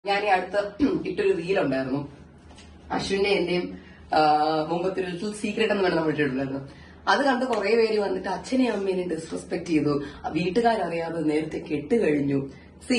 ഞാൻ ഈ അടുത്ത് ഇട്ടൊരു റീൽ ഉണ്ടായിരുന്നു അശ്വിന്റെ എന്റെയും മുമ്പത്തെ ഒരു ലിറ്റിൽ സീക്രട്ട് എന്ന് വേണം നമ്മൾ ഇട്ടിട്ടുണ്ടായിരുന്നു അത് കണ്ട് കുറെ പേര് വന്നിട്ട് അച്ഛനെയും അമ്മേനെയും ഡിസ്റെസ്പെക്ട് ചെയ്തു വീട്ടുകാരറിയാതെ നേരത്തെ കെട്ട് കഴിഞ്ഞു സീ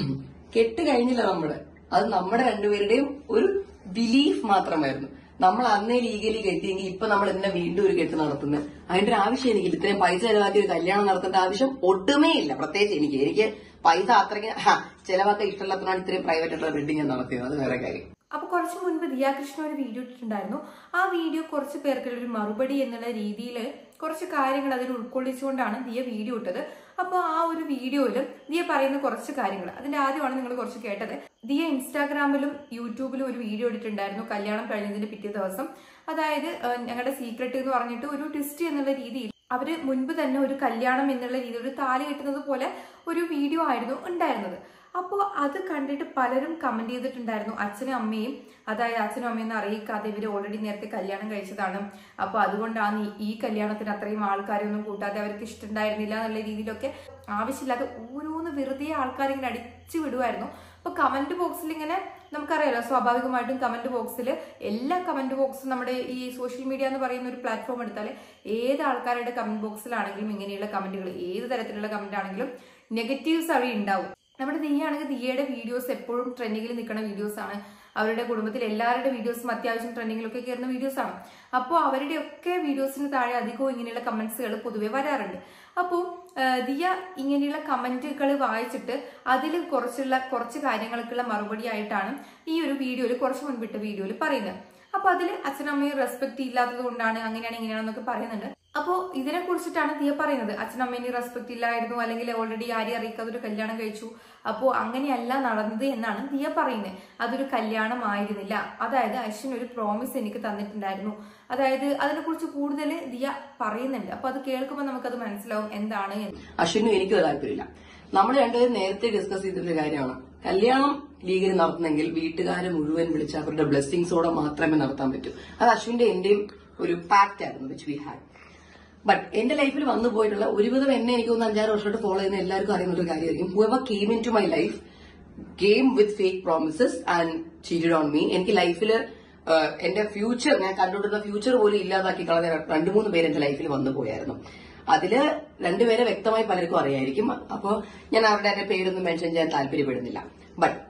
കെട്ട് കഴിഞ്ഞില്ല നമ്മുടെ അത് നമ്മുടെ രണ്ടുപേരുടെയും ഒരു ബിലീഫ് മാത്രമായിരുന്നു നമ്മൾ അന്നേ ലീഗലി കെട്ടിയെങ്കിൽ ഇപ്പൊ നമ്മൾ എന്തിനാ വീണ്ടും ഒരു കെട്ട് നടത്തുന്നത് അതിന്റെ ഒരു ആവശ്യം എനിക്ക് ഇത്രയും പൈസ ചെലവാക്കി ഒരു കല്യാണം നടത്തേണ്ട ആവശ്യം ഒട്ടുമേ ഇല്ല പ്രത്യേകിച്ച് എനിക്ക് എനിക്ക് പൈസ അത്രയ്ക്ക് ഹാ, ചെലവാക്കാൻ ഇഷ്ടമുള്ളപ്പോഴാണ് ഇത്രയും പ്രൈവറ്റ് ആയിട്ടുള്ള വെഡിങ് ഞാൻ നടത്തിയത് അത് വേറെ കാര്യം അപ്പൊ കുറച്ച് മുൻപ് ദിയാകൃഷ്ണ ഒരു വീഡിയോ ഇട്ടിട്ടുണ്ടായിരുന്നു ആ വീഡിയോ കുറച്ച് പേർക്ക് ഒരു മറുപടി എന്നുള്ള രീതിയിൽ കുറച്ച് കാര്യങ്ങൾ അതിൽ ഉൾക്കൊള്ളിച്ചുകൊണ്ടാണ് ദിയ വീഡിയോ ഇട്ടത് അപ്പോൾ ആ ഒരു വീഡിയോയിലും ദിയ പറയുന്ന കുറച്ച് കാര്യങ്ങൾ അതിന്റെ ആദ്യമാണ് നിങ്ങൾ കുറച്ച് കേട്ടത് ദിയ ഇൻസ്റ്റാഗ്രാമിലും യൂട്യൂബിലും ഒരു വീഡിയോ ഇട്ടിട്ടുണ്ടായിരുന്നു കല്യാണം കഴിഞ്ഞതിന്റെ പിറ്റേ ദിവസം അതായത് ഏഹ്, ഞങ്ങളുടെ സീക്രട്ട് എന്ന് പറഞ്ഞിട്ട് ഒരു ട്വിസ്റ്റ് എന്നുള്ള രീതിയിൽ അവര് മുൻപ് തന്നെ ഒരു കല്യാണം എന്നുള്ള രീതിയിൽ ഒരു താലി കെട്ടുന്നത് പോലെ ഒരു വീഡിയോ ആയിരുന്നു ഉണ്ടായിരുന്നത് അപ്പോൾ അത് കണ്ടിട്ട് പലരും കമന്റ് ചെയ്തിട്ടുണ്ടായിരുന്നു അച്ഛനും അമ്മയും അതായത് അച്ഛനും അമ്മയും അറിയിക്കാതെ ഇവർ ഓൾറെഡി നേരത്തെ കല്യാണം കഴിച്ചതാണ് അപ്പോൾ അതുകൊണ്ടാണ് ഈ- ഈ കല്യാണത്തിന് അത്രയും ആൾക്കാരൊന്നും കൂട്ടാതെ അവർക്ക് ഇഷ്ടമുണ്ടായിരുന്നില്ല എന്നുള്ള രീതിയിലൊക്കെ ആവശ്യമില്ലാതെ ഓരോന്ന് വെറുതെ ആൾക്കാരെ ഇങ്ങനെ അടിച്ചു വിടുമായിരുന്നു അപ്പൊ കമന്റ് ബോക്സിൽ ഇങ്ങനെ നമുക്കറിയാലോ സ്വാഭാവികമായിട്ടും കമന്റ് ബോക്സിൽ എല്ലാ കമന്റ് ബോക്സും നമ്മുടെ ഈ സോഷ്യൽ മീഡിയ എന്ന് പറയുന്ന ഒരു പ്ലാറ്റ്ഫോം എടുത്താൽ ഏത് ആൾക്കാരുടെ കമന്റ് ബോക്സിലാണെങ്കിലും ഇങ്ങനെയുള്ള കമന്റുകൾ ഏത് തരത്തിലുള്ള കമന്റ് ആണെങ്കിലും നെഗറ്റീവ്സ് അവിടെ ഉണ്ടാവും നമ്മുടെ ദിയാണെങ്കിൽ ദിയയുടെ വീഡിയോസ് എപ്പോഴും ട്രെൻഡിങ്ങിൽ നിൽക്കുന്ന വീഡിയോസ് ആണ് അവരുടെ കുടുംബത്തിൽ എല്ലാവരുടെ വീഡിയോസും അത്യാവശ്യം ട്രെൻഡിങ്ങിലൊക്കെ കയറുന്ന വീഡിയോസ് ആണ് അപ്പോൾ അവരുടെ ഒക്കെ വീഡിയോസിന് താഴെ അധികവും ഇങ്ങനെയുള്ള കമന്റ്സുകൾ പൊതുവെ വരാറുണ്ട് അപ്പോൾ ദിയ ഇങ്ങനെയുള്ള കമന്റുകൾ വായിച്ചിട്ട് അതിൽ കുറച്ചുള്ള കുറച്ച് കാര്യങ്ങൾക്കുള്ള മറുപടി ആയിട്ടാണ് ഈ ഒരു വീഡിയോയിൽ കുറച്ച് മുൻപിട്ട വീഡിയോയിൽ പറയുന്നത് അപ്പൊ അതിൽ അച്ഛനമ്മയും റെസ്പെക്ട് ഇല്ലാത്തത് കൊണ്ടാണ് അങ്ങനെയാണ് ഇങ്ങനെയാണെന്നൊക്കെ പറയുന്നുണ്ട് അപ്പോ ഇതിനെ കുറിച്ചിട്ടാണ് ദിയ പറയുന്നത് അച്ഛനമ്മേനെ റെസ്പെക്ട് ഇല്ലായിരുന്നു അല്ലെങ്കിൽ ഓൾറെഡി ആരെയും അറിയിക്കാതെ ഒരു കല്യാണം കഴിച്ചു അപ്പോ അങ്ങനെയല്ല നടന്നത് എന്നാണ് ദിയ പറയുന്നത് അതൊരു കല്യാണം ആയിരുന്നില്ല അതായത് അശ്വിൻ ഒരു പ്രോമിസ് എനിക്ക് തന്നിട്ടുണ്ടായിരുന്നു അതായത് അതിനെക്കുറിച്ച് കൂടുതൽ ദിയ പറയുന്നുണ്ട് അപ്പൊ അത് കേൾക്കുമ്പോൾ നമുക്കത് മനസ്സിലാവും എന്താണ് എന്ന് അശ്വിനും എനിക്കും താല്പര്യമില്ല നമ്മൾ രണ്ടുപേരും നേരത്തെ ഡിസ്കസ് ചെയ്തിട്ടുള്ള കാര്യമാണ് കല്യാണം ലീഗലി നടത്തണമെങ്കിൽ വീട്ടുകാരെ മുഴുവൻ വിളിച്ച് അവരുടെ ബ്ലെസ്സിങ്സോടെ മാത്രമേ നടത്താൻ പറ്റൂ അത് അശ്വിന്റെ എന്റെയും ഒരു പാക്ട് ആയിരുന്നു വിച്ച് വി ഹാഡ് ബട്ട് എന്റെ ലൈഫിൽ വന്നു പോയിട്ടുള്ള ഒരുവിധം എന്നെ എനിക്ക് ഒന്ന് അഞ്ചാറ് വർഷമായിട്ട് ഫോളോ ചെയ്യുന്ന എല്ലാവർക്കും അറിയുന്ന ഒരു കാര്യമായിരിക്കും whoever came into my life came with fake promises and cheated on me എനിക്ക് ലൈഫിൽ എന്റെ ഫ്യൂച്ചർ ഞാൻ കണ്ടുകൊണ്ടിരുന്ന ഫ്യൂച്ചർ പോലും ഇല്ലാതാക്കി കളഞ്ഞ രണ്ടു മൂന്ന് പേര് എന്റെ ലൈഫിൽ വന്നു പോയായിരുന്നു അതില് രണ്ടുപേരെ വ്യക്തമായി പലർക്കും അറിയായിരിക്കും അപ്പോ ഞാൻ അവരുടെ എന്റെ പേരൊന്നും മെൻഷൻ ചെയ്യാൻ താല്പര്യപ്പെടുന്നില്ല ബട്ട്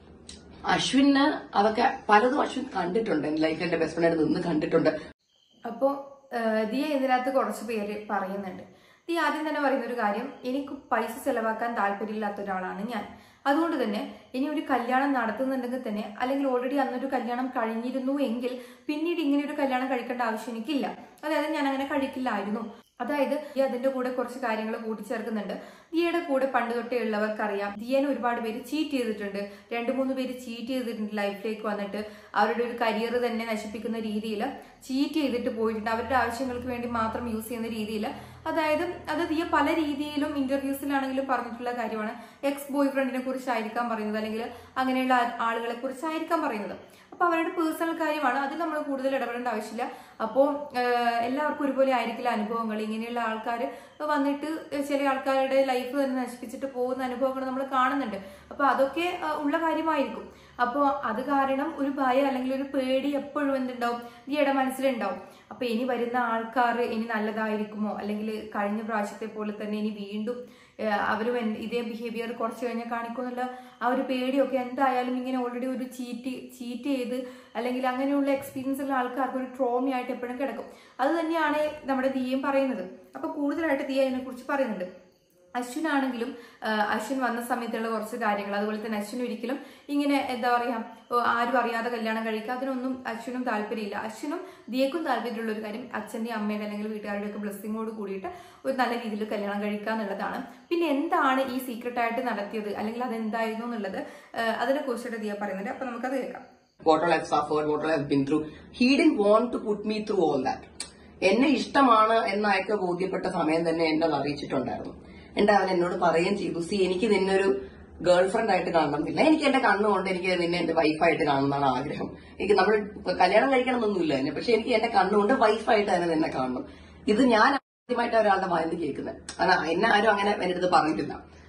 അശ്വിന് അതൊക്കെ പലതും അശ്വിൻ കണ്ടിട്ടുണ്ട് എന്റെ ലൈഫിൽ എന്റെ ബെസ്റ്റ് ഫ്രണ്ടായിട്ട് നിന്ന് കണ്ടിട്ടുണ്ട് അപ്പോൾ ദിയ ഇതിനകത്ത് കുറച്ച് പേര് പറയുന്നുണ്ട് ദിയ ആദ്യം തന്നെ പറയുന്ന ഒരു കാര്യം എനിക്ക് പൈസ ചെലവാക്കാൻ താല്പര്യമില്ലാത്ത ഒരാളാണ് ഞാൻ അതുകൊണ്ട് തന്നെ ഇനി ഒരു കല്യാണം നടത്തുന്നുണ്ടെങ്കിൽ തന്നെ അല്ലെങ്കിൽ ഓൾറെഡി അന്നൊരു കല്യാണം കഴിഞ്ഞിരുന്നു എങ്കിൽ പിന്നീട് ഇങ്ങനെ ഒരു കല്യാണം കഴിക്കേണ്ട ആവശ്യം എനിക്കില്ല അതായത് ഞാൻ അങ്ങനെ കഴിക്കില്ലായിരുന്നു അതായത് ദിയ അതിന്റെ കൂടെ കുറച്ച് കാര്യങ്ങൾ കൂട്ടിച്ചേർക്കുന്നുണ്ട് ദിയയുടെ കൂടെ പണ്ട് തൊട്ടേ ഉള്ളവർക്കറിയാം ദിയനെ ഒരുപാട് പേര് ചീറ്റ് ചെയ്തിട്ടുണ്ട് രണ്ടു മൂന്ന് പേര് ചീറ്റ് ചെയ്തിട്ടുണ്ട് ലൈഫിലേക്ക് വന്നിട്ട് അവരുടെ ഒരു കരിയർ തന്നെ നശിപ്പിക്കുന്ന രീതിയിൽ ചീറ്റ് ചെയ്തിട്ട് പോയിട്ടുണ്ട് അവരുടെ ആവശ്യങ്ങൾക്ക് വേണ്ടി മാത്രം യൂസ് ചെയ്യുന്ന രീതിയിൽ അതായത് അത് ദിയ പല രീതിയിലും ഇന്റർവ്യൂസിലാണെങ്കിലും പറഞ്ഞിട്ടുള്ള കാര്യമാണ് എക്സ് ബോയ് ഫ്രണ്ടിനെ കുറിച്ചായിരിക്കാം പറയുന്നത് അല്ലെങ്കിൽ അങ്ങനെയുള്ള ആ- ആളുകളെ കുറിച്ചായിരിക്കാം പറയുന്നത് അപ്പൊ അവരുടെ പേഴ്സണൽ കാര്യമാണ് അതിൽ നമ്മൾ കൂടുതൽ ഇടപെടേണ്ട ആവശ്യമില്ല അപ്പോൾ എല്ലാവർക്കും ഒരുപോലെ ആയിരിക്കില്ല അനുഭവങ്ങൾ ഇങ്ങനെയുള്ള ആൾക്കാർ വന്നിട്ട് ചില ആൾക്കാരുടെ ലൈഫ് തന്നെ നശിപ്പിച്ചിട്ട് പോകുന്ന അനുഭവങ്ങൾ നമ്മൾ കാണുന്നുണ്ട് അപ്പൊ അതൊക്കെ ആ, ഉള്ള കാര്യമായിരിക്കും അപ്പോൾ അത് കാരണം ഒരു ഭയം അല്ലെങ്കിൽ ഒരു പേടി എപ്പോഴും എന്തുണ്ടാവും ദിയയുടെ മനസ്സിലുണ്ടാവും അപ്പൊ ഇനി വരുന്ന ആൾക്കാർ ഇനി നല്ലതായിരിക്കുമോ അല്ലെങ്കിൽ കഴിഞ്ഞ പ്രാവശ്യത്തെ പോലെ തന്നെ ഇനി വീണ്ടും ഏഹ്, അവരും എൻ- ഇതേ ബിഹേവിയർ കുറച്ച് കഴിഞ്ഞാൽ കാണിക്കുമെന്നുള്ള ആ ഒരു പേടിയൊക്കെ എന്തായാലും ഇങ്ങനെ ഓൾറെഡി ഒരു ചീറ്റ് ചീറ്റ് ചെയ്ത് അല്ലെങ്കിൽ അങ്ങനെയുള്ള എക്സ്പീരിയൻസ് ഉള്ള ആൾക്കാർക്ക് ഒരു ട്രോമയായിട്ട് എപ്പോഴും കിടക്കും അത് തന്നെയാണ് നമ്മുടെ ദിയയും പറയുന്നത് അപ്പൊ കൂടുതലായിട്ട് ദിയ അതിനെ കുറിച്ച് പറയുന്നുണ്ട് അശ്വിനാണെങ്കിലും ആ, അശ്വിൻ വന്ന സമയത്തുള്ള കുറച്ച് കാര്യങ്ങൾ അതുപോലെ തന്നെ അശ്വിൻ ഒരിക്കലും ഇങ്ങനെ എന്താ പറയാ ഓ, ആരും അറിയാതെ കല്യാണം കഴിക്കുക അതിനൊന്നും അശ്വിനും താല്പര്യമില്ല അശ്വിനും ദിയക്കും താല്പര്യമുള്ള ഒരു കാര്യം അച്ഛന്റെ അമ്മയുടെ അല്ലെങ്കിൽ വീട്ടുകാരുടെ ഒക്കെ ബ്ലെസ്സിങ്ങോട് കൂടിയിട്ട് ഒരു നല്ല രീതിയിൽ കല്യാണം കഴിക്കുക എന്നുള്ളതാണ് പിന്നെ എന്താണ് ഈ സീക്രട്ട് ആയിട്ട് നടത്തിയത് അല്ലെങ്കിൽ അതെന്തായിരുന്നു എന്നുള്ളത് ആ, അതിനെ കുറിച്ചിട്ട് ദിയ പറയുന്നുണ്ട് അപ്പൊ നമുക്കത് കേൾക്കാം what all I've suffered, what all I've been through. He didn't want to put me through all that. എന്നെ ഇഷ്ടമാണ് എന്ന് അയാൾക്ക് ബോധ്യപ്പെട്ട സമയം തന്നെ എന്നെ അത് അറിയിച്ചിട്ടുണ്ടായിരുന്നു എന്റെ അവൻ എന്നോട് പറയുകയും ചെയ്തു സി എനിക്ക് നിന്നെ ഒരു ഗേൾ ഫ്രണ്ട് ആയിട്ട് കാണണമെന്നില്ല എനിക്ക് എന്റെ കണ്ണുകൊണ്ട് എനിക്ക് നിന്നെ എന്റെ വൈഫായിട്ട് കാണുന്നതാണ് ആഗ്രഹം എനിക്ക് നമ്മൾ കല്യാണം കഴിക്കണമെന്നൊന്നുമില്ല എന്നെ പക്ഷെ എനിക്ക് എന്റെ കണ്ണുകൊണ്ട് വൈഫായിട്ട് തന്നെ നിന്നെ കാണണം ഇത് ഞാൻ ആദ്യമായിട്ട് ഒരാളുടെ വായന കേൾക്കുന്നത് കാരണം എന്നെ ആരും അങ്ങനെ എന്റെ അടുത്ത് പറഞ്ഞിട്ടില്ല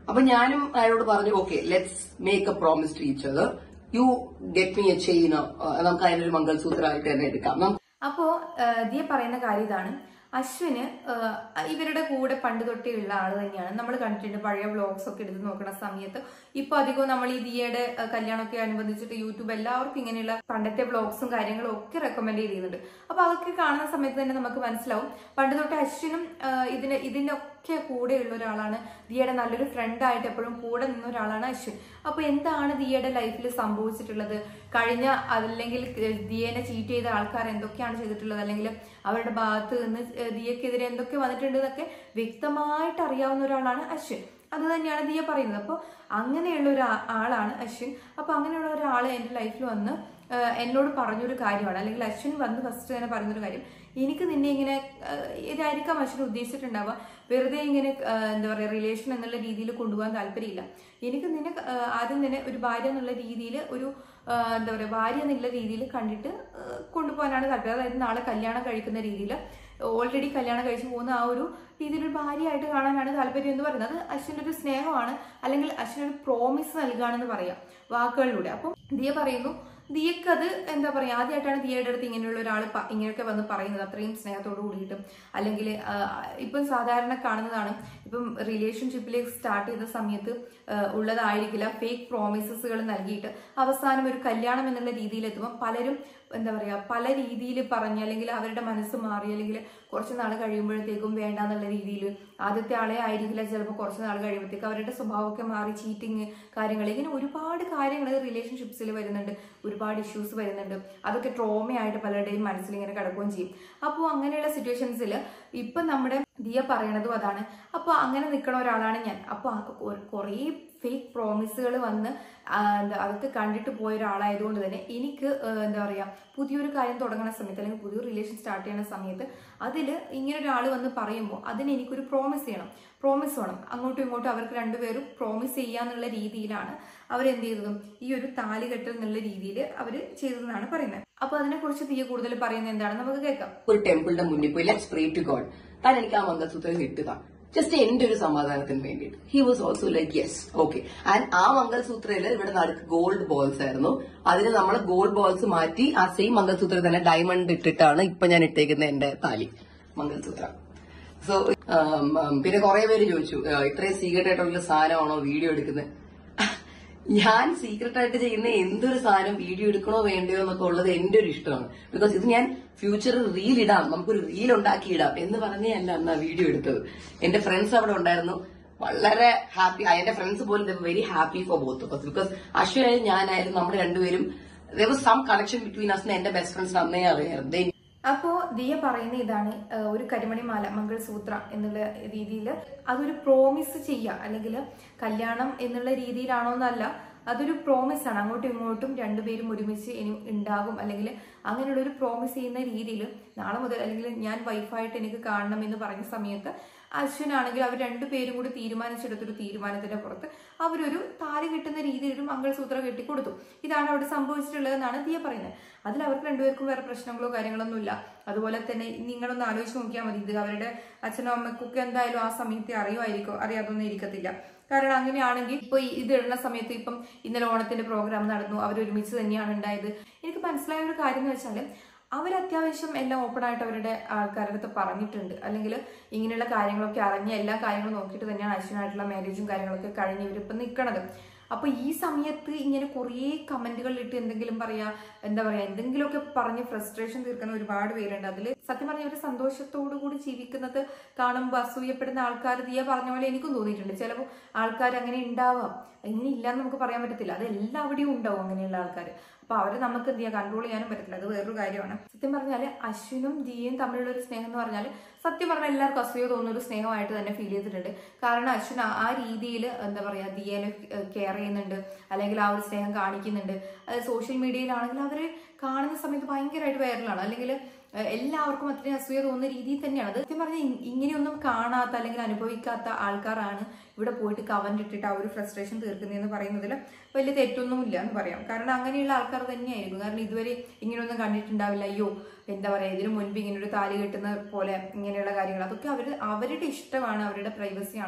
അപ്പൊ ഞാനും അയാളോട് പറഞ്ഞു okay let's make a promise to each other you get me a chain നമുക്ക് അതിനൊരു മംഗൾസൂത്രമായിട്ട് തന്നെ എടുക്കാം നമുക്ക് അപ്പോ ഏഹ്, ദിയ പറയുന്ന കാര്യം ഇതാണ് അശ്വിന് ഏഹ്, ഇവരുടെ കൂടെ പണ്ട് തൊട്ടേ ഉള്ള ആള് തന്നെയാണ് നമ്മൾ കണ്ടിട്ടുണ്ട് പഴയ വ്ളോഗ്സ് ഒക്കെ എടുത്ത് നോക്കുന്ന സമയത്ത് ഇപ്പൊ അധികവും നമ്മൾ ഈ ദിയയുടെ ഏഹ്, കല്യാണമൊക്കെ അനുബന്ധിച്ചിട്ട് യൂട്യൂബ് എല്ലാവർക്കും ഇങ്ങനെയുള്ള പണ്ടത്തെ വ്ളോഗ്സും കാര്യങ്ങളും ഒക്കെ റെക്കമെൻഡ് ചെയ്യുന്നുണ്ട് അപ്പൊ അതൊക്കെ കാണുന്ന സമയത്ത് തന്നെ നമുക്ക് മനസ്സിലാവും പണ്ട് തൊട്ട് അശ്വിനും ഏഹ്, ഇതിന് ഇതിനൊക്കെ കൂടെയുള്ള ഒരാളാണ് ദിയയുടെ നല്ലൊരു ഫ്രണ്ടായിട്ട് എപ്പോഴും കൂടെ നിന്ന ഒരാളാണ് അശ്വിൻ അപ്പൊ എന്താണ് ദിയയുടെ ലൈഫിൽ സംഭവിച്ചിട്ടുള്ളത് കഴിഞ്ഞ അല്ലെങ്കിൽ ദിയനെ ചീറ്റ് ചെയ്ത ആൾക്കാർ എന്തൊക്കെയാണ് ചെയ്തിട്ടുള്ളത് അല്ലെങ്കിൽ അവരുടെ ഭാഗത്ത് നിന്ന് ദിയക്കെതിരെ എന്തൊക്കെ വന്നിട്ടുണ്ട് എന്നൊക്കെ വ്യക്തമായിട്ട് അറിയാവുന്ന ഒരാളാണ് അശ്വിൻ അത് തന്നെയാണ് ദിയ പറയുന്നത് അപ്പോൾ അങ്ങനെയുള്ള ഒരു ആ- ആളാണ് അശ്വിൻ അപ്പൊ അങ്ങനെയുള്ള ഒരാൾ എൻ്റെ ലൈഫിൽ വന്ന് ഏഹ് എന്നോട് പറഞ്ഞൊരു കാര്യമാണ് അല്ലെങ്കിൽ അശ്വിൻ വന്ന് ഫസ്റ്റ് തന്നെ പറഞ്ഞൊരു കാര്യം എനിക്ക് നിന്നെ ഇങ്ങനെ ഏഹ് ഇതായിരിക്കാം അശ്വിൻ ഉദ്ദേശിച്ചിട്ടുണ്ടാവുക വെറുതെ ഇങ്ങനെ ഏഹ് എന്താ പറയുക റിലേഷൻ എന്നുള്ള രീതിയിൽ കൊണ്ടുപോകാൻ താല്പര്യമില്ല എനിക്ക് നിന്നെ ഏഹ് ആദ്യം തന്നെ ഒരു ഭാര്യ എന്നുള്ള രീതിയിൽ ഒരു ഏഹ് എന്താ പറയുക ഭാര്യ എന്നുള്ള രീതിയിൽ കണ്ടിട്ട് ഏഹ് കൊണ്ടുപോകാനാണ് താല്പര്യം അതായത് നാളെ കല്യാണം കഴിക്കുന്ന രീതിയിൽ ഓൾറെഡി കല്യാണം കഴിച്ചു പോകുന്ന ആ ഒരു രീതിയിൽ ഒരു ഭാര്യയായിട്ട് കാണാനാണ് താല്പര്യം എന്ന് പറയുന്നത് അത് അശ്വിൻ്റെ ഒരു സ്നേഹമാണ് അല്ലെങ്കിൽ അശ്വിന് ഒരു പ്രോമിസ് നൽകുകയാണെന്ന് പറയാം വാക്കുകളിലൂടെ അപ്പം ദിയ പറയുന്നു ദിയക്ക് അത് എന്താ പറയാ ആദ്യമായിട്ടാണ് ദിയയുടെ അടുത്ത് ഇങ്ങനെയുള്ള ഒരാൾ ഇങ്ങനെയൊക്കെ വന്ന് പറയുന്നത് അത്രയും സ്നേഹത്തോട് കൂടിയിട്ടും അല്ലെങ്കിൽ ഇപ്പം സാധാരണ കാണുന്നതാണ് ഇപ്പം റിലേഷൻഷിപ്പിലേക്ക് സ്റ്റാർട്ട് ചെയ്ത സമയത്ത് ആ, ഉള്ളതായിരിക്കില്ല ഫേക്ക് പ്രോമിസസുകൾ നൽകിയിട്ട് അവസാനം ഒരു കല്യാണം എന്നുള്ള രീതിയിൽ എത്തുമ്പോൾ പലരും എന്താ പറയാ പല രീതിയിൽ പറഞ്ഞ് അല്ലെങ്കിൽ അവരുടെ മനസ്സ് മാറി അല്ലെങ്കിൽ കുറച്ച് നാൾ കഴിയുമ്പോഴത്തേക്കും വേണ്ട എന്നുള്ള രീതിയിൽ ആദ്യത്തെ ആളെ ആയിരിക്കില്ല ചിലപ്പോൾ കുറച്ച് നാൾ കഴിയുമ്പോഴത്തേക്ക് അവരുടെ സ്വഭാവമൊക്കെ മാറി ചീറ്റിങ് കാര്യങ്ങൾ ഇങ്ങനെ ഒരുപാട് കാര്യങ്ങൾ റിലേഷൻഷിപ്സിൽ വരുന്നുണ്ട് ഒരുപാട് ഇഷ്യൂസ് വരുന്നുണ്ട് അതൊക്കെ ട്രോമയായിട്ട് പലരുടെയും മനസ്സിൽ ഇങ്ങനെ കിടക്കുകയും ചെയ്യും അപ്പോൾ അങ്ങനെയുള്ള സിറ്റുവേഷൻസിൽ ഇപ്പം നമ്മുടെ ദിയ പറയണതും അതാണ് അപ്പോൾ അങ്ങനെ നിൽക്കണ ഒരാളാണ് ഞാൻ അപ്പോൾ കുറേ ഫേക്ക് പ്രോമിസുകൾ വന്ന് ആ, എന്താ അതൊക്കെ കണ്ടിട്ട് പോയ ഒരാളായതുകൊണ്ട് തന്നെ എനിക്ക് ആ, എന്താ പറയുക പുതിയൊരു കാര്യം തുടങ്ങുന്ന സമയത്ത് അല്ലെങ്കിൽ പുതിയൊരു റിലേഷൻ സ്റ്റാർട്ട് ചെയ്യുന്ന സമയത്ത് അതിൽ ഇങ്ങനെ ഒരാൾ വന്ന് പറയുമ്പോൾ അതിന് എനിക്കൊരു പ്രോമിസ് ചെയ്യണം പ്രോമിസ് വേണം അങ്ങോട്ടും ഇങ്ങോട്ടും അവർക്ക് രണ്ടുപേരും പ്രോമിസ് ചെയ്യാന്നുള്ള രീതിയിലാണ് അവരെന്ത് ചെയ്തതും ഈ ഒരു താലികെട്ടൽ എന്നുള്ള രീതിയിൽ അവർ ചെയ്തതെന്നാണ് പറയുന്നത് അപ്പൊ അതിനെക്കുറിച്ച് തീയെ കൂടുതൽ പറയുന്നത് എന്താണെന്ന് നമുക്ക് കേൾക്കാം ഒരു ടെമ്പിളിന്റെ മുന്നിൽ പോയി ലെറ്റ്സ് പ്രേ ടു ഗോഡ് താൻ എനിക്ക് ആ മംഗൾസൂത്രം കിട്ടുക ജസ്റ്റ് എന്റെ ഒരു സമാധാനത്തിന് വേണ്ടിയിട്ട് he was also like yes okay and ആ മംഗൾസൂത്രയില് ഇവിടെ നടുക്ക് ഗോൾഡ് ബോൾസ് ആയിരുന്നു അതിന് നമ്മൾ ഗോൾഡ് ബോൾസ് മാറ്റി ആ സെയിം മംഗൾസൂത്രത്തിൽ തന്നെ ഡയമണ്ട് ഇട്ടിട്ടാണ് ഇപ്പൊ ഞാൻ ഇട്ടേക്കുന്ന എന്റെ താലി മംഗൾസൂത്രം സോ പിന്നെ കുറെ പേര് ചോദിച്ചു ആ, ഇത്രയും സീക്രട്ട് ആയിട്ടുള്ള സാധനമാണോ വീഡിയോ എടുക്കുന്നത് ഞാൻ സീക്രട്ട് ആയിട്ട് ചെയ്യുന്ന എന്തൊരു സാധനം വീഡിയോ എടുക്കണോ വേണ്ടയോ എന്നൊക്കെ ഉള്ളത് എന്റെ ഒരു ഇഷ്ടമാണ് ബിക്കോസ് ഇത് ഞാൻ ഫ്യൂച്ചറിൽ റീൽ ഇടാം നമുക്കൊരു റീൽ ഉണ്ടാക്കി ഇടാം എന്ന് പറഞ്ഞേ അല്ല അന്ന് ആ വീഡിയോ എടുത്തത് എന്റെ ഫ്രണ്ട്സ് അവിടെ ഉണ്ടായിരുന്നു വളരെ ഹാപ്പി എന്റെ ഫ്രണ്ട്സ് പോലും very happy for both of because അശ്വനായാലും ഞാനായാലും നമ്മൾ രണ്ടുപേരും സം കണക്ഷൻ ബിറ്റ്വീൻ അസ് എന്റെ ബെസ്റ്റ് ഫ്രണ്ട്സ് അന്നേ അറിയായിരുന്നു They അപ്പോ ദിയ പറയുന്ന ഇതാണ് ആ, ഒരു കരിമണി മാല മംഗൾസൂത്ര എന്നുള്ള രീതിയിൽ അതൊരു പ്രോമിസ് ചെയ്യുക അല്ലെങ്കിൽ കല്യാണം എന്നുള്ള രീതിയിലാണോ എന്നല്ല അതൊരു പ്രോമിസ് ആണ് അങ്ങോട്ടും ഇങ്ങോട്ടും രണ്ടുപേരും ഒരുമിച്ച് ഇനി ഉണ്ടാകും അല്ലെങ്കിൽ അങ്ങനെയുള്ള ഒരു പ്രോമിസ് ചെയ്യുന്ന രീതിയിൽ നാളെ മുതൽ അല്ലെങ്കിൽ ഞാൻ വൈഫായിട്ട് എനിക്ക് കാണണം എന്ന് പറഞ്ഞ സമയത്ത് അശ്വിനാണെങ്കിൽ അവർ രണ്ടുപേരും കൂടി തീരുമാനിച്ചെടുത്തൊരു തീരുമാനത്തിന്റെ പുറത്ത് അവരൊരു താലി കെട്ടുന്ന രീതിയിൽ ഒരു മംഗൾസൂത്രം കെട്ടിക്കൊടുത്തു ഇതാണ് അവിടെ സംഭവിച്ചിട്ടുള്ളതെന്നാണ് ദിയ പറയുന്നത് അതിൽ അവർക്ക് രണ്ടുപേർക്കും വേറെ പ്രശ്നങ്ങളോ കാര്യങ്ങളൊന്നുമില്ല അതുപോലെ തന്നെ നിങ്ങളൊന്ന് ആലോചിച്ച് നോക്കിയാൽ മതി ഇത് അവരുടെ അച്ഛനും അമ്മക്കൊക്കെ എന്തായാലും ആ സമയത്തെ അറിയുമായിരിക്കും അറിയാതൊന്നും ഇരിക്കത്തില്ല കാരണം അങ്ങനെയാണെങ്കിൽ ഇപ്പൊ ഈ ഇത് ഇടുന്ന സമയത്ത് ഇപ്പം ഇന്നലെ ഓണത്തിന്റെ പ്രോഗ്രാം നടന്നു അവർ ഒരുമിച്ച് തന്നെയാണ് ഉണ്ടായത് എനിക്ക് മനസ്സിലായ ഒരു കാര്യം എന്ന് വെച്ചാൽ അവർ അത്യാവശ്യം എല്ലാം ഓപ്പൺ ആയിട്ട് അവരുടെ ആൾക്കാരുടെ അടുത്ത് പറഞ്ഞിട്ടുണ്ട് അല്ലെങ്കിൽ ഇങ്ങനെയുള്ള കാര്യങ്ങളൊക്കെ അറിഞ്ഞ എല്ലാ കാര്യങ്ങളും നോക്കിയിട്ട് തന്നെയാണ് അശ്വിനായിട്ടുള്ള മാരേജും കാര്യങ്ങളൊക്കെ കഴിഞ്ഞ് ഇവരിപ്പം നിൽക്കണത് അപ്പൊ ഈ സമയത്ത് ഇങ്ങനെ കുറേ കമന്റുകൾ ഇട്ട് എന്തെങ്കിലും പറയാ എന്താ പറയാ എന്തെങ്കിലുമൊക്കെ പറഞ്ഞ് ഫ്രസ്ട്രേഷൻ തീർക്കുന്ന ഒരുപാട് പേരുണ്ട് അതിൽ സത്യം പറഞ്ഞ ഒരു സന്തോഷത്തോടു കൂടി ജീവിക്കുന്നത് കാണുമ്പോൾ അസൂയപ്പെടുന്ന ആൾക്കാർ ദിയ പറഞ്ഞ പോലെ എനിക്കും തോന്നിയിട്ടുണ്ട് ചിലപ്പോൾ ആൾക്കാർ അങ്ങനെ ഉണ്ടാവാം ഇങ്ങനെ ഇല്ലാന്ന് നമുക്ക് പറയാൻ പറ്റത്തില്ല അത് എല്ലാവിടെയും ഉണ്ടാവും അങ്ങനെയുള്ള ആൾക്കാർ അപ്പൊ അവരെ നമുക്ക് എന്ത് ചെയ്യാൻ കൺട്രോൾ ചെയ്യാനും പറ്റത്തില്ല അത് വേറൊരു കാര്യമാണ് സത്യം പറഞ്ഞാല് അശ്വിനും ദിയയും തമ്മിലുള്ള ഒരു സ്നേഹം എന്ന് പറഞ്ഞാൽ സത്യം പറഞ്ഞാൽ എല്ലാവർക്കും അസൂയ തോന്നുന്ന ഒരു സ്നേഹമായിട്ട് തന്നെ ഫീൽ ചെയ്തിട്ടുണ്ട് കാരണം അശ്വിൻ ആ- ആ രീതിയിൽ എന്താ പറയാ ദിയേനെ കെയർ ചെയ്യുന്നുണ്ട് അല്ലെങ്കിൽ ആ ഒരു സ്നേഹം കാണിക്കുന്നുണ്ട് അത് സോഷ്യൽ മീഡിയയിലാണെങ്കിൽ അവര് കാണുന്ന സമയത്ത് ഭയങ്കരമായിട്ട് വൈറലാണ് അല്ലെങ്കിൽ ഏഹ് എല്ലാവർക്കും അത്രയും അസൂയ തോന്നുന്ന രീതിയിൽ തന്നെയാണ് അത് സത്യം പറഞ്ഞാൽ ഇ- ഇങ്ങനെയൊന്നും കാണാത്ത അല്ലെങ്കിൽ അനുഭവിക്കാത്ത ആൾക്കാരാണ് ഇവിടെ പോയിട്ട് കവന്റ് ഇട്ടിട്ട് ആ ഒരു ഫ്രസ്ട്രേഷൻ തീർക്കുന്നതെന്ന് പറയുന്നതിൽ വലിയ തെറ്റൊന്നുമില്ല എന്ന് പറയാം കാരണം അങ്ങനെയുള്ള ആൾക്കാർ തന്നെയായിരിക്കും കാരണം ഇതുവരെ ഇങ്ങനെയൊന്നും കണ്ടിട്ടുണ്ടാവില്ല അയ്യോ എന്താ പറയാ ഇതിനു മുൻപ് ഇങ്ങനെ ഒരു താലി കെട്ടുന്ന പോലെ ഇങ്ങനെയുള്ള കാര്യങ്ങൾ അതൊക്കെ അവർ അവരുടെ ഇഷ്ടമാണ് അവരുടെ പ്രൈവസിയാണ്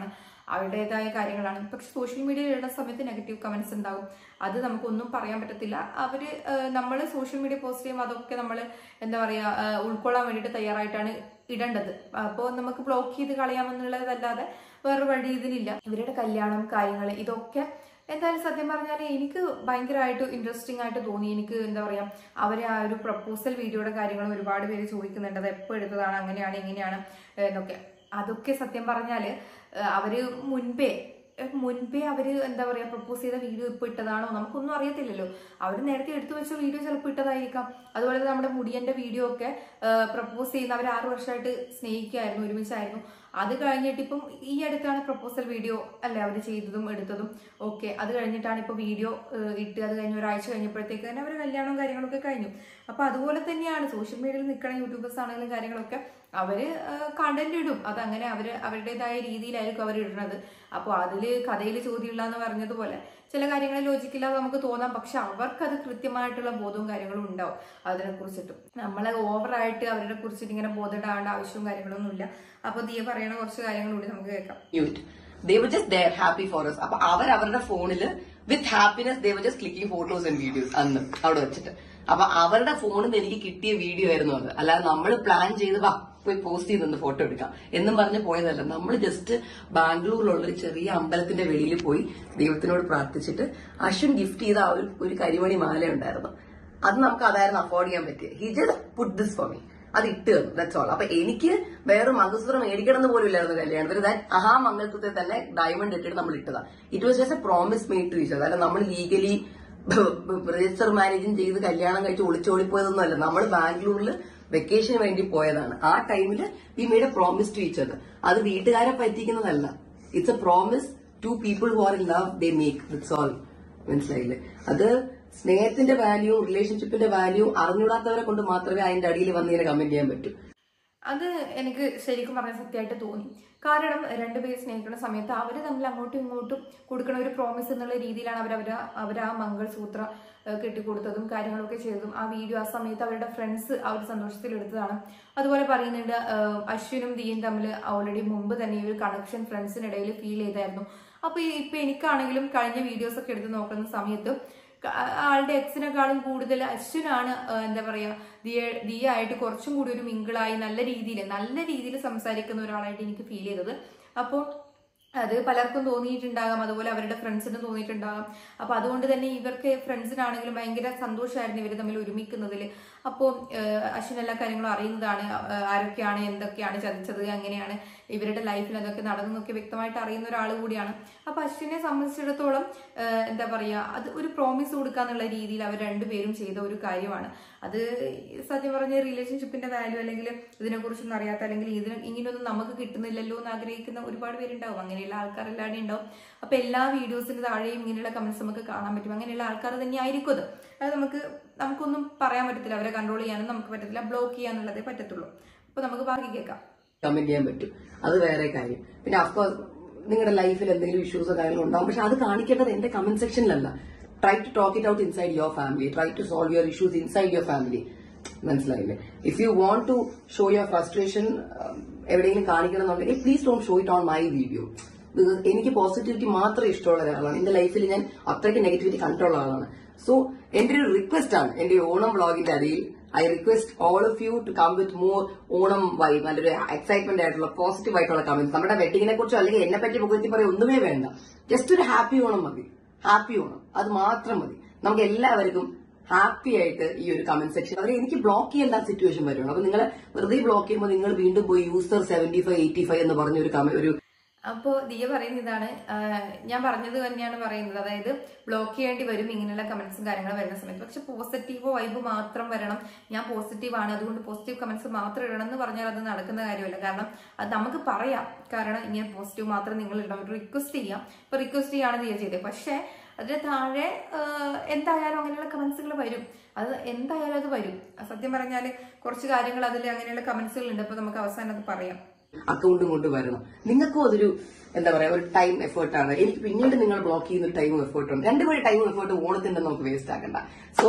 അവരുടേതായ കാര്യങ്ങളാണ് പക്ഷെ സോഷ്യൽ മീഡിയയിൽ ഇടുന്ന സമയത്ത് നെഗറ്റീവ് കമന്റ്സ് ഉണ്ടാവും അത് നമുക്കൊന്നും പറയാൻ പറ്റത്തില്ല അവര് നമ്മൾ സോഷ്യൽ മീഡിയ പോസ്റ്റ് ചെയ്യുമ്പോൾ അതൊക്കെ നമ്മൾ എന്താ പറയാ ആ, ഉൾക്കൊള്ളാൻ വേണ്ടിയിട്ട് തയ്യാറായിട്ടാണ് ഇടേണ്ടത് അപ്പോൾ നമുക്ക് ബ്ലോക്ക് ചെയ്ത് കളയാമെന്നുള്ളതല്ലാതെ വേറെ വഴി ഇതിലില്ല ഇവരുടെ കല്യാണം കാര്യങ്ങൾ ഇതൊക്കെ എന്തായാലും സത്യം പറഞ്ഞാൽ എനിക്ക് ഭയങ്കരമായിട്ട് ഇൻട്രസ്റ്റിംഗ് ആയിട്ട് തോന്നി എനിക്ക് എന്താ പറയാ അവരെ ആ ഒരു പ്രപ്പോസൽ വീഡിയോയുടെ കാര്യങ്ങൾ ഒരുപാട് പേര് ചോദിക്കുന്നുണ്ട് അത് എപ്പോൾ എടുത്തതാണ് അങ്ങനെയാണ് ഇങ്ങനെയാണ് എന്നൊക്കെ അതൊക്കെ സത്യം പറഞ്ഞാല് ഏഹ് അവര് മുൻപേ ഏഹ് മുൻപേ അവര് എന്താ പറയാ പ്രപ്പോസ് ചെയ്ത വീഡിയോ ഇപ്പൊ ഇട്ടതാണോ നമുക്കൊന്നും അറിയത്തില്ലല്ലോ അവർ നേരത്തെ എടുത്തു വെച്ച വീഡിയോ ചിലപ്പോൾ ഇട്ടതായിരിക്കാം അതുപോലെ തന്നെ നമ്മുടെ മുടിയന്റെ വീഡിയോ ഒക്കെ പ്രപ്പോസ് ചെയ്യുന്ന അവർ ആറു വർഷമായിട്ട് സ്നേഹിക്കുകയായിരുന്നു ഒരുമിച്ചായിരുന്നു അത് കഴിഞ്ഞിട്ട് ഇപ്പം ഈ അടുത്താണ് പ്രപ്പോസൽ വീഡിയോ അല്ലേ അവർ ചെയ്തതും എടുത്തതും ഓക്കെ അത് കഴിഞ്ഞിട്ടാണ് ഇപ്പോൾ വീഡിയോ ഇട്ട് അത് കഴിഞ്ഞ് ഒരാഴ്ച കഴിഞ്ഞപ്പോഴത്തേക്ക് തന്നെ അവർ കല്യാണവും കാര്യങ്ങളൊക്കെ കഴിഞ്ഞു അപ്പൊ അതുപോലെ തന്നെയാണ് സോഷ്യൽ മീഡിയയിൽ നിൽക്കുന്ന യൂട്യൂബേഴ്സ് ആണെങ്കിലും കാര്യങ്ങളൊക്കെ അവര് കണ്ടന്റ് ഇടും അതങ്ങനെ അവര് അവരുടേതായ രീതിയിലായിരിക്കും അവർ ഇടുന്നത് അപ്പോൾ അതില് കഥയിൽ ചോദ്യമില്ല എന്ന് പറഞ്ഞതുപോലെ ചില കാര്യങ്ങൾ ലോജിക്കില്ലാതെ നമുക്ക് തോന്നാം പക്ഷെ അവർക്കത് കൃത്യമായിട്ടുള്ള ബോധവും കാര്യങ്ങളും ഉണ്ടാവും അതിനെ കുറിച്ചിട്ടും നമ്മളെ ഓവറായിട്ട് അവരെ കുറിച്ചിട്ട് ഇങ്ങനെ ബോധപ്പെടേണ്ട ആവശ്യവും കാര്യങ്ങളൊന്നുമില്ല അപ്പൊ ദിയ പറയണ കുറച്ച് കാര്യങ്ങൾ കൂടി നമുക്ക് കേൾക്കാം യൂറ്റ് they were just there happy for us അപ്പൊ അവർ അവരുടെ ഫോണിൽ with happiness they were just clicking photos and videos അന്ന് അവിടെ വെച്ചിട്ട് അപ്പൊ അവരുടെ ഫോണിൽ നിന്ന് എനിക്ക് കിട്ടിയ വീഡിയോ ആയിരുന്നു അത് അല്ലാതെ നമ്മൾ പ്ലാൻ ചെയ്ത് വാ പോയി പോസ്റ്റ് ചെയ്തൊന്ന് ഫോട്ടോ എടുക്കാം എന്നും പറഞ്ഞ് പോയതല്ല നമ്മൾ ജസ്റ്റ് ബാംഗ്ലൂരിലുള്ള ഒരു ചെറിയ അമ്പലത്തിന്റെ വെളിയിൽ പോയി ദൈവത്തിനോട് പ്രാർത്ഥിച്ചിട്ട് അശ്വിൻ ഗിഫ്റ്റ് ചെയ്ത ആ ഒരു ഒരു കരിമണി മാല ഉണ്ടായിരുന്നു അത് നമുക്ക് അതായിരുന്നു അഫോർഡ് ചെയ്യാൻ പറ്റിയത് he just put this for me അത് ഇട്ട് തന്നു ദാറ്റ്സ് ഓൾ അപ്പൊ എനിക്ക് വേറെ മംഗളസൂത്രം മേടിക്കണം എന്ന് പോലും ഇല്ലായിരുന്നു കല്യാണത്തിന് ദാറ്റ് അഹാ മംഗളസൂത്രത്തിൽ തന്നെ ഡയമണ്ട് ഇട്ടിട്ട് നമ്മൾ ഇട്ടതാ it was just a promise made to each അല്ല നമ്മൾ ലീഗലി രജിസ്റ്റർ മാരേജും ചെയ്ത് കല്യാണം കഴിച്ച് ഒളിച്ചോടിപ്പോയതൊന്നും അല്ല നമ്മൾ ബാംഗ്ലൂരിൽ വെക്കേഷന് വേണ്ടി പോയതാണ് ആ ടൈമിൽ we made a promise to each അത് വീട്ടുകാരെ പറ്റിക്കുന്നതല്ല it's a promise to people who are in love they make that's all മനസ്സിലായില്ലേ അത് സ്നേഹത്തിന്റെ വാല്യൂ റിലേഷൻഷിപ്പിന്റെ വാല്യൂ അറിഞ്ഞൂടാത്തവരെ കൊണ്ട് മാത്രമേ അതിന്റെ അടിയിൽ വന്ന് ഇങ്ങനെ കമന്റ് ചെയ്യാൻ പറ്റൂ അത് എനിക്ക് ശരിക്കും പറഞ്ഞ സത്യമായിട്ട് തോന്നി കാരണം രണ്ടുപേർ സ്നേഹിക്കുന്ന സമയത്ത് അവർ തമ്മിൽ അങ്ങോട്ടും ഇങ്ങോട്ടും കൊടുക്കുന്ന ഒരു പ്രോമിസ് എന്നുള്ള രീതിയിലാണ് അവർ അവർ അവർ ആ മംഗൾസൂത്ര ഏഹ്, കെട്ടിക്കൊടുത്തതും കാര്യങ്ങളൊക്കെ ചെയ്തതും ആ വീഡിയോ ആ സമയത്ത് അവരുടെ ഫ്രണ്ട്സ് ആ ഒരു സന്തോഷത്തിൽ എടുത്തതാണ് അതുപോലെ പറയുന്നുണ്ട് ഏഹ്, അശ്വിനും ദിയും തമ്മിൽ ഓൾറെഡി മുമ്പ് തന്നെ ഈ ഒരു കണക്ഷൻ ഫ്രണ്ട്സിനിടയിൽ ഫീൽ ചെയ്തായിരുന്നു അപ്പൊ ഈ- ഇപ്പൊ എനിക്കാണെങ്കിലും കഴിഞ്ഞ വീഡിയോസ് ഒക്കെ എടുത്ത് നോക്കുന്ന സമയത്ത് ക- ആളുടെ എക്സിനെക്കാളും കൂടുതൽ അശ്വിനാണ് ആ, എന്താ പറയാ ദിയ ദിയ ആയിട്ട് കുറച്ചും കൂടി ഒരു മിങ്കിളായി നല്ല രീതിയിൽ നല്ല രീതിയിൽ സംസാരിക്കുന്ന ഒരാളായിട്ട് എനിക്ക് ഫീൽ ചെയ്തത് അപ്പോൾ അത് പലർക്കും തോന്നിയിട്ടുണ്ടാകാം അതുപോലെ അവരുടെ ഫ്രണ്ട്സിന് തോന്നിയിട്ടുണ്ടാകാം അപ്പൊ അതുകൊണ്ട് തന്നെ ഇവർക്ക് ഫ്രണ്ട്സിനാണെങ്കിലും ഭയങ്കര സന്തോഷമായിരുന്നു ഇവർ തമ്മിൽ ഒരുമിക്കുന്നതിൽ അപ്പോൾ അശ്വിൻ എല്ലാ കാര്യങ്ങളും അറിയുന്നതാണ് ആ, ആരൊക്കെയാണ് എന്തൊക്കെയാണ് ചതിച്ചത് അങ്ങനെയാണ് ഇവരുടെ ലൈഫിൽ അതൊക്കെ നടന്നതൊക്കെ വ്യക്തമായിട്ട് അറിയുന്ന ഒരാൾ കൂടിയാണ് അപ്പൊ അശ്വിനെ സംബന്ധിച്ചിടത്തോളം ആ, എന്താ പറയാ അത് ഒരു പ്രോമിസ് കൊടുക്കാന്നുള്ള രീതിയിൽ അവർ രണ്ടുപേരും ചെയ്ത ഒരു കാര്യമാണ് അത് സത്യം പറഞ്ഞ റിലേഷൻഷിപ്പിന്റെ വാല്യൂ അല്ലെങ്കിൽ ഇതിനെക്കുറിച്ചൊന്നും അറിയാത്ത അല്ലെങ്കിൽ ഇതിന് ഇങ്ങനെയൊന്നും നമുക്ക് കിട്ടുന്നില്ലല്ലോ എന്ന് ആഗ്രഹിക്കുന്ന ഒരുപാട് പേരുണ്ടാവും അങ്ങനെയുള്ള ആൾക്കാരെല്ലാവരും ഉണ്ടാവും അപ്പൊ എല്ലാ വീഡിയോസിന് താഴെയും ഇങ്ങനെയുള്ള കമന്റ്സ് നമുക്ക് കാണാൻ പറ്റും അങ്ങനെയുള്ള ആൾക്കാർ തന്നെ ആയിരിക്കും അത് അത് നമുക്ക് നമുക്കൊന്നും പറയാൻ പറ്റത്തില്ല അവരെ കൺട്രോൾ ചെയ്യാനും നമുക്ക് പറ്റത്തില്ല ബ്ലോക്ക് ചെയ്യാനുള്ളതേ പറ്റത്തുള്ളൂ അപ്പൊ നമുക്ക് ബാക്കി കേൾക്കാം കമന്റ് ചെയ്യാൻ പറ്റും അത് വേറെ കാര്യം പിന്നെ അഫ്കോഴ്സ് നിങ്ങളുടെ ലൈഫിൽ എന്തെങ്കിലും ഇഷ്യൂസോ കാര്യങ്ങളോ ഉണ്ടാവും പക്ഷെ അത് കാണിക്കേണ്ടത് എന്റെ കമന്റ് സെക്ഷനിലല്ല try to talk it out inside your family try to solve your issues inside your family മനസ്സിലായില്ലേ if you want to show your frustration എവിടെയെങ്കിലും കാണിക്കണം എന്നുണ്ടെങ്കിൽ please don't show it on my video because എനിക്ക് positivity മാത്രമേ ഇഷ്ടമുള്ള ഒരാളാണ് എന്റെ ലൈഫിൽ ഞാൻ അത്രയ്ക്ക് നെഗറ്റിവിറ്റി കണ്ടുള്ള ആളാണ് സോ എന്റെ ഒരു റിക്വസ്റ്റ് ആണ് എന്റെ ഓണം വ്ളോഗിന്റെ അടിയിൽ I request all of you to come with more Onam vibe നല്ലൊരു എക്സൈറ്റ്മെന്റ് ആയിട്ടുള്ള പോസിറ്റീവ് ആയിട്ടുള്ള കമന്റ്സ് നമ്മുടെ വെഡിങ്ങിനെ കുറിച്ചോ അല്ലെങ്കിൽ എന്നെ പറ്റി പുകഴ്ത്തി പറയാൻ ഒന്നുമേ വേണ്ട ജസ്റ്റ് ഒരു ഹാപ്പി ഓണം മതി ഹാപ്പി ഓണം അത് മാത്രം മതി നമുക്ക് എല്ലാവർക്കും ഹാപ്പി ആയിട്ട് ഈ ഒരു കമന്റ് സെക്ഷൻ അവർ എനിക്ക് ബ്ലോക്ക് ചെയ്യേണ്ട സിറ്റുവേഷൻ വരുള്ളൂ അപ്പൊ നിങ്ങൾ വെറുതെ ബ്ലോക്ക് ചെയ്യുമ്പോൾ നിങ്ങൾ വീണ്ടും പോയി user seventy five eighty five എന്ന് പറഞ്ഞ ഒരു കമ- ഒരു അപ്പോൾ ദിയ പറയുന്ന ഇതാണ് ആ, ഞാൻ പറഞ്ഞത് തന്നെയാണ് പറയുന്നത് അതായത് ബ്ലോക്ക് ചെയ്യേണ്ടി വരും ഇങ്ങനെയുള്ള കമന്റ്സും കാര്യങ്ങളും വരുന്ന സമയത്ത് പക്ഷെ പോസിറ്റീവോ വൈബ് മാത്രം വരണം ഞാൻ പോസിറ്റീവ് ആണ് അതുകൊണ്ട് പോസിറ്റീവ് കമന്റ്സ് മാത്രം ഇടണം എന്ന് പറഞ്ഞാൽ അത് നടക്കുന്ന കാര്യമല്ല കാരണം അത് നമുക്ക് പറയാം കാരണം ഇങ്ങനെ പോസിറ്റീവ് മാത്രം നിങ്ങൾ ഇടണം റിക്വസ്റ്റ് ചെയ്യാം ഇപ്പൊ റിക്വസ്റ്റ് ചെയ്യാണ് ദിയ ചെയ്തത് പക്ഷെ അതിന് താഴെ ആ, എന്തായാലും അങ്ങനെയുള്ള കമന്റ്സുകൾ വരും അത് എന്തായാലും അത് വരും സത്യം പറഞ്ഞാൽ കുറച്ച് കാര്യങ്ങൾ അതിൽ അങ്ങനെയുള്ള കമന്റ്സുകൾ ഉണ്ട് അപ്പൊ നമുക്ക് അവസാനം അത് പറയാം അക്കൗണ്ടും കൊണ്ട് വരണം നിങ്ങൾക്കും അതൊരു എന്താ പറയാ ഒരു ടൈം എഫേർട്ടാണ് എനിക്ക് പിന്നീട് നിങ്ങൾ ബ്ലോക്ക് ചെയ്യുന്ന ഒരു ടൈമും എഫേർട്ടുണ്ട് രണ്ടുപേരും ടൈമും എഫേർട്ട് ഓണത്തിന്റെ നമുക്ക് വേസ്റ്റ് ആക്കണ്ട സോ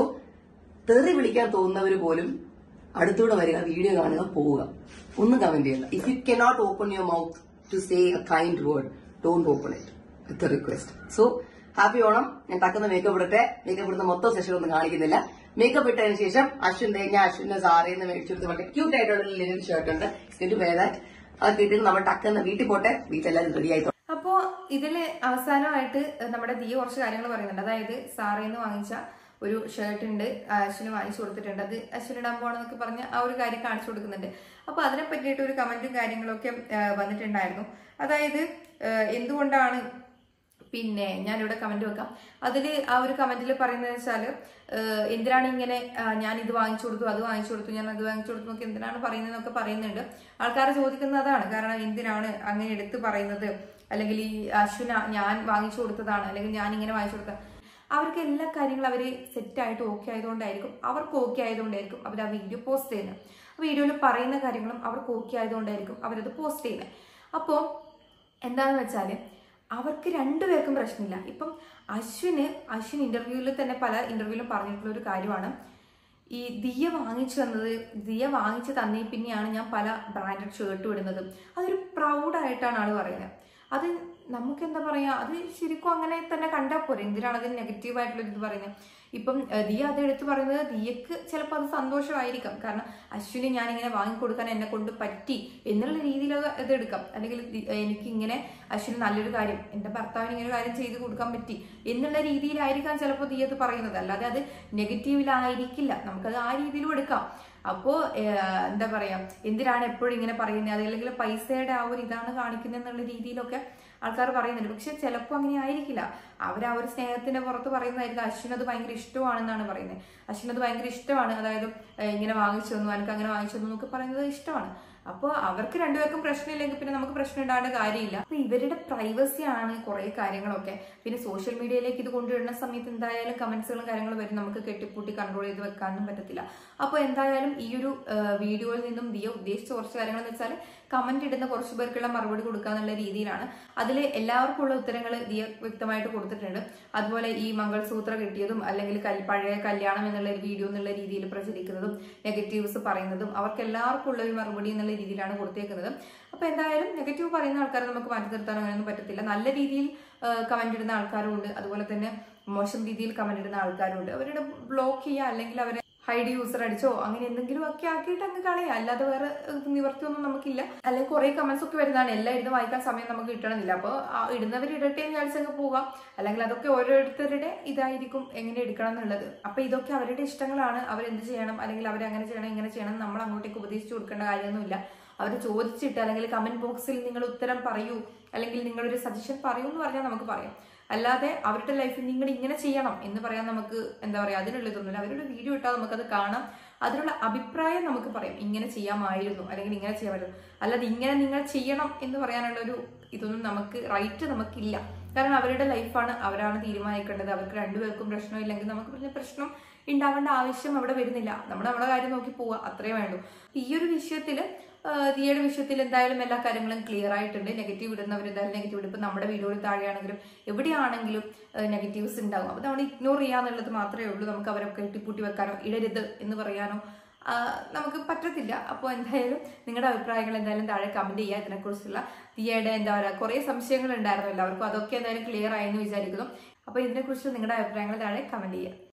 തെറി വിളിക്കാൻ തോന്നുന്നവർ പോലും അടുത്തൂടെ വരിക വീഡിയോ കാണുക പോവുക ഒന്നും കമന്റ് ചെയ്യണ്ട if you cannot open your mouth to say a kind word don't open it with request so happy Onam ഞാൻ തക്കുന്ന മേക്കപ്പ് ഇടട്ടെ മേക്കപ്പ് ഇടുന്ന മൊത്തം സെഷൻ ഒന്നും കാണിക്കുന്നില്ല മേക്കപ്പ് ഇട്ടതിന് ശേഷം അശ്വിൻ ദേ ഞാൻ അശ്വിന്റെ സാറിൽ നിന്ന് മേടിച്ചെടുത്ത് വളരെ ക്യൂട്ട് ആയിട്ടുള്ള ഒരു ലിനൻ ഷർട്ട് ഉണ്ട് സ്കിൻ വേദ അത് കിട്ടിയിട്ട് നമ്മൾ ടക്കുന്ന വീട്ടിൽ പോട്ടെ വീട്ടിലെല്ലാവരും റെഡി ആയി അപ്പോ ഇതില് അവസാനമായിട്ട് നമ്മുടെ ദിയ കുറച്ച് കാര്യങ്ങൾ പറയുന്നുണ്ട് അതായത് സാറിൽ നിന്ന് വാങ്ങിച്ച ഒരു ഷർട്ട് ഉണ്ട് അശ്വിന് വാങ്ങിച്ചു കൊടുത്തിട്ടുണ്ട് അത് അശ്വിന് ഇടാൻ പോകണമെന്നൊക്കെ പറഞ്ഞ് ആ ഒരു കാര്യം കാണിച്ചു കൊടുക്കുന്നുണ്ട് അപ്പൊ അതിനെ പറ്റിയിട്ട് ഒരു കമന്റും കാര്യങ്ങളൊക്കെ ആ, വന്നിട്ടുണ്ടായിരുന്നു അതായത് ആ, എന്തുകൊണ്ടാണ് പിന്നെ ഞാനിവിടെ കമന്റ് വെക്കാം അതിൽ ആ ഒരു കമന്റിൽ പറയുന്നത് വെച്ചാൽ എന്തിനാണ് ഇങ്ങനെ ആ, ഞാൻ ഇത് വാങ്ങിച്ചു കൊടുത്തു അത് വാങ്ങിച്ചു കൊടുത്തു ഞാൻ അത് വാങ്ങിച്ചു കൊടുത്തു എന്നൊക്കെ എന്തിനാണ് പറയുന്നതെന്നൊക്കെ പറയുന്നുണ്ട് ആൾക്കാർ ചോദിക്കുന്നത് അതാണ് കാരണം എന്തിനാണ് അങ്ങനെ എടുത്ത് പറയുന്നത് അല്ലെങ്കിൽ ഈ അശ്വിന ഞാൻ വാങ്ങിച്ചു കൊടുത്തതാണ് അല്ലെങ്കിൽ ഞാൻ ഇങ്ങനെ വാങ്ങിച്ചു കൊടുത്ത അവർക്ക് എല്ലാ കാര്യങ്ങളും അവർ സെറ്റായിട്ട് ഓക്കെ ആയതുകൊണ്ടായിരിക്കും അവർക്ക് ഓക്കെ ആയതുകൊണ്ടായിരിക്കും അവർ ആ വീഡിയോ പോസ്റ്റ് ചെയ്യുന്നത് ആ വീഡിയോയിൽ പറയുന്ന കാര്യങ്ങളും അവർക്ക് ഓക്കെ ആയതുകൊണ്ടായിരിക്കും അവരത് പോസ്റ്റ് ചെയ്യുന്നത് അപ്പോൾ എന്താന്ന് വെച്ചാൽ അവർക്ക് രണ്ടുപേർക്കും പ്രശ്നമില്ല ഇപ്പം അശ്വിന് അശ്വിൻ ഇന്റർവ്യൂവിൽ തന്നെ പല ഇന്റർവ്യൂവിലും പറഞ്ഞിട്ടുള്ള ഒരു കാര്യമാണ് ഈ ദിയ വാങ്ങിച്ചു തന്നത് ദിയ വാങ്ങിച്ചു തന്നേ പിന്നെയാണ് ഞാൻ പല ബ്രാൻഡഡ് ഷർട്ട് ഇടുന്നത് അതൊരു പ്രൗഡായിട്ടാണ് ആള് പറയുന്നത് അത് നമുക്ക് എന്താ പറയാ അത് ശരിക്കും അങ്ങനെ തന്നെ കണ്ടാൽ പോരെ എന്തിനാണ് അതിന് നെഗറ്റീവ് ആയിട്ടുള്ള ഇത് പറയുന്നത് ഇപ്പം ഏഹ്, ദിയ അത് എടുത്ത് പറയുന്നത് ദിയക്ക് ചിലപ്പോൾ അത് സന്തോഷമായിരിക്കാം കാരണം അശ്വിന് ഞാൻ ഇങ്ങനെ വാങ്ങിക്കൊടുക്കാൻ എന്നെ കൊണ്ട് പറ്റി എന്നുള്ള രീതിയിൽ അത് ഇത് എടുക്കാം അല്ലെങ്കിൽ ദി- എനിക്ക് ഇങ്ങനെ അശ്വിന് നല്ലൊരു കാര്യം എന്റെ ഭർത്താവിന് ഇങ്ങനെ ഒരു കാര്യം ചെയ്ത് കൊടുക്കാൻ പറ്റി എന്നുള്ള രീതിയിലായിരിക്കാം ചിലപ്പോൾ ദിയ അത് പറയുന്നത് അല്ലാതെ അത് നെഗറ്റീവിലായിരിക്കില്ല നമുക്കത് ആ രീതിയിലും എടുക്കാം അപ്പോ ഏഹ്, എന്താ പറയാ എന്തിനാണ് എപ്പോഴും ഇങ്ങനെ പറയുന്നത് അത് അല്ലെങ്കിൽ പൈസയുടെ ആ ഒരു ഇതാണ് കാണിക്കുന്നത് എന്നുള്ള രീതിയിലൊക്കെ ആൾക്കാർ പറയുന്നുണ്ട് പക്ഷെ ചിലപ്പോൾ അങ്ങനെ ആയിരിക്കില്ല അവർ ആ ഒരു സ്നേഹത്തിന്റെ പുറത്ത് പറയുന്നതായിരിക്കും അശ്വിൻ അത് ഭയങ്കര ഇഷ്ടമാണെന്നാണ് പറയുന്നത് അശ്വിൻ അത് ഭയങ്കര ഇഷ്ടമാണ് അതായത് ഏഹ്, ഇങ്ങനെ വാങ്ങിച്ചു തന്നു എനിക്ക് അങ്ങനെ വാങ്ങിച്ചു തന്നു എന്നൊക്കെ പറയുന്നത് ഇഷ്ടമാണ് അപ്പോൾ അവർക്ക് രണ്ടുപേർക്കും പ്രശ്നമില്ലെങ്കിൽ പിന്നെ നമുക്ക് പ്രശ്നം ഉണ്ടാകേണ്ട കാര്യമില്ല അപ്പൊ ഇവരുടെ പ്രൈവസി ആണ് കുറെ കാര്യങ്ങളൊക്കെ പിന്നെ സോഷ്യൽ മീഡിയയിലേക്ക് ഇത് കൊണ്ടുവരുന്ന സമയത്ത് എന്തായാലും കമന്റ്സുകളും കാര്യങ്ങളും വരും നമുക്ക് കെട്ടിപ്പൂട്ടി കൺട്രോൾ ചെയ്ത് വെക്കാനും പറ്റത്തില്ല അപ്പോൾ എന്തായാലും ഈ ഒരു വീഡിയോയിൽ നിന്നും ദിയ ഉദ്ദേശിച്ച കുറച്ച് കാര്യങ്ങൾ എന്ന് വെച്ചാൽ കമന്റ് ഇടുന്ന കുറച്ച് പേർക്കുള്ള മറുപടി കൊടുക്കുക എന്നുള്ള രീതിയിലാണ് അതിൽ എല്ലാവർക്കും ഉള്ള ഉത്തരങ്ങൾ ദിയ വ്യക്തമായിട്ട് കൊടുത്തിട്ടുണ്ട് അതുപോലെ ഈ മംഗൾസൂത്ര കിട്ടിയതും അല്ലെങ്കിൽ കൽ- പഴയ കല്യാണം എന്നുള്ള ഒരു വീഡിയോ എന്നുള്ള രീതിയിൽ പ്രചരിക്കുന്നതും നെഗറ്റീവ്സ് പറയുന്നതും അവർക്ക് എല്ലാവർക്കും ഉള്ള ഒരു മറുപടി എന്നുള്ള രീതിയിലാണ് കൊടുത്തേക്കുന്നത് അപ്പൊ എന്തായാലും നെഗറ്റീവ് പറയുന്ന ആൾക്കാരെ നമുക്ക് മാറ്റി നിർത്താൻ അങ്ങനെയൊന്നും പറ്റത്തില്ല നല്ല രീതിയിൽ കമന്റ് ഇടുന്ന ആൾക്കാരും ഉണ്ട് അതുപോലെ തന്നെ മോശം രീതിയിൽ കമന്റ് ഇടുന്ന ആൾക്കാരും ഉണ്ട് അവരുടെ ബ്ലോക്ക് ചെയ്യുക അല്ലെങ്കിൽ അവരെ ഹൈഡ് യൂസർ അടിച്ചോ അങ്ങനെ എന്തെങ്കിലും ഒക്കെ ആക്കിയിട്ട് അങ്ങ് കളയാം അല്ലാതെ വേറെ ഏഹ്, നിവർത്തിയൊന്നും നമുക്കില്ല അല്ലെങ്കിൽ കുറെ കമന്റ്സ് ഒക്കെ വരുന്നതാണ് എല്ലാം ഇരുന്ന് വായിക്കാൻ സമയം നമുക്ക് കിട്ടണമെന്നില്ല അപ്പോൾ ഇടുന്നവർ ഇടട്ടെ എന്ന് വിചാരിച്ചങ്ങ് പോകാം അല്ലെങ്കിൽ അതൊക്കെ ഓരോരുത്തരുടെ ഇതായിരിക്കും എങ്ങനെ എടുക്കണം എന്നുള്ളത് അപ്പൊ ഇതൊക്കെ അവരുടെ ഇഷ്ടങ്ങളാണ് അവരെന്ത് ചെയ്യണം അല്ലെങ്കിൽ അവർ അങ്ങനെ ചെയ്യണം ഇങ്ങനെ ചെയ്യണം എന്ന് നമ്മൾ അങ്ങോട്ടേക്ക് ഉപദേശിച്ചു കൊടുക്കേണ്ട കാര്യമൊന്നുമില്ല അവർ ചോദിച്ചിട്ട് അല്ലെങ്കിൽ കമന്റ് ബോക്സിൽ നിങ്ങൾ ഉത്തരം പറയൂ അല്ലെങ്കിൽ നിങ്ങളൊരു സജഷൻ പറയൂ എന്ന് പറഞ്ഞാൽ നമുക്ക് പറയാം അല്ലാതെ അവരുടെ ലൈഫിൽ നിങ്ങൾ ഇങ്ങനെ ചെയ്യണം എന്ന് പറയാൻ നമുക്ക് എന്താ പറയാ അതിനുള്ള ഇതൊന്നുമില്ല അവരുടെ വീഡിയോ ഇട്ടാൽ നമുക്കത് കാണാം അതിനുള്ള അഭിപ്രായം നമുക്ക് പറയാം ഇങ്ങനെ ചെയ്യാമായിരുന്നു അല്ലെങ്കിൽ ഇങ്ങനെ ചെയ്യാമായിരുന്നു അല്ലാതെ ഇങ്ങനെ നിങ്ങൾ ചെയ്യണം എന്ന് പറയാനുള്ള ഒരു ഇതൊന്നും നമുക്ക് റൈറ്റ് നമുക്കില്ല കാരണം അവരുടെ ലൈഫാണ് അവരാണ് തീരുമാനിക്കേണ്ടത് അവർക്ക് രണ്ടുപേർക്കും പ്രശ്നമില്ലെങ്കിൽ നമുക്ക് പിന്നെ പ്രശ്നം ഉണ്ടാവേണ്ട ആവശ്യം അവിടെ വരുന്നില്ല നമ്മൾ നമ്മുടെ കാര്യം നോക്കി പോവുക അത്രേ വേണ്ടൂ ഈ ഒരു വിഷയത്തില് ദിയയുടെ വിഷയത്തിൽ എന്തായാലും എല്ലാ കാര്യങ്ങളും ക്ലിയർ ആയിട്ടുണ്ട് നെഗറ്റീവ് ഇടുന്നവർ എന്തായാലും നെഗറ്റീവ് ഇടും ഇപ്പം നമ്മുടെ വീഡിയോയിൽ താഴെയാണെങ്കിലും എവിടെയാണെങ്കിലും നെഗറ്റീവ്സ് ഉണ്ടാകും അപ്പോൾ നമ്മൾ ഇഗ്നോർ ചെയ്യാന്നുള്ളത് മാത്രമേ ഉള്ളൂ നമുക്ക് അവരെ കെട്ടിപ്പൂട്ടി വെക്കാനോ ഇടരുത് എന്ന് പറയാനോ ആ, നമുക്ക് പറ്റത്തില്ല അപ്പോൾ എന്തായാലും നിങ്ങളുടെ അഭിപ്രായങ്ങൾ എന്തായാലും താഴെ കമന്റ് ചെയ്യുക ഇതിനെക്കുറിച്ചുള്ള ദിയയുടെ എന്താ പറയുക കുറേ സംശയങ്ങൾ ഉണ്ടായിരുന്നു എല്ലാവർക്കും അതൊക്കെ എന്തായാലും ക്ലിയർ ആയെന്ന് വിചാരിക്കുന്നു അപ്പോൾ ഇതിനെക്കുറിച്ച് നിങ്ങളുടെ അഭിപ്രായങ്ങൾ താഴെ കമന്റ് ചെയ്യുക